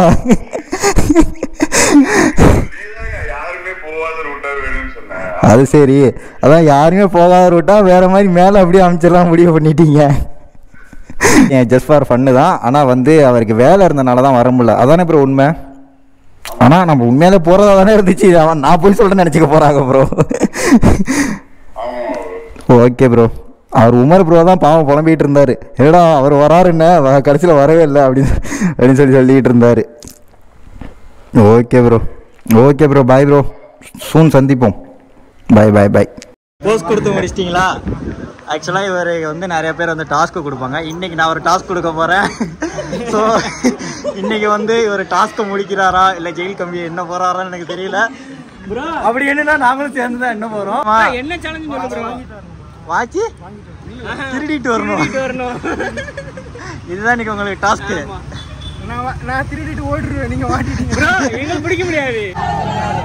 யாருமே போகாத ரூட்டா வேணும்னு சொன்னேன் அது சரி அதான் யாருமே போகாத ரூட்டா வேற மாதிரி மேலே அப்படியே அமைச்சிடலாம் முடிவு பண்ணிட்டீங்க ஏன் ஜஸ்ட் ஃபார் ஃபன்னு தான் ஆனால் வந்து அவருக்கு வேலை இருந்தனால தான் வர முடியல அதானே ப்ரோ உண்மை ஆனால் நம்ம உண்மையிலே போகிறதா தானே இருந்துச்சு அவன் நான் போய் சொல்கிறேன்னு நினச்சிக்க போகிறாங்க ப்ரோ ஆமா bro. ஓகே ப்ரோ அவர் உமர் ப்ரோ தான் பாவம் புலம்பிட்டு இருந்தார் ஏடா அவர் வராருன்னு கடைசியில் வரவே இல்லை அப்படின்னு அப்படின்னு சொல்லி சொல்லிக்கிட்டு இருந்தார் okay bro okay bro bye bro soon சந்திப்போம் பாய் பாய் பாய் போஸ்ட் கொடுத்து முடிச்சிட்டிங்களா ஆக்சுவலாக இவர் வந்து நிறைய பேர் வந்து டாஸ்க்கு கொடுப்பாங்க இன்னைக்கு நான் ஒரு டாஸ்க் கொடுக்க போகிறேன் ஸோ இன்னைக்கு வந்து இவர் டாஸ்க்கை முடிக்கிறாரா இல்லை ஜெயில் கம்பி என்ன போகிறாரான்னு எனக்கு தெரியல அப்படி என்னன்னா நாங்களும் சேர்ந்து தான் என்ன போகிறோம் என்ன சேலஞ்சு சொல்லு ப்ரோ வாட்சி திருடிட்டு வரணும் வரணும் இதுதான் இன்னைக்கு உங்களுக்கு டாஸ்க்கு நான் வா- நான் திருடிட்டு ஓடிடுவேன் நீங்க மாட்டிட்டீங்க ப்ரோ எங்களுக்கு பிடிக்க முடியாது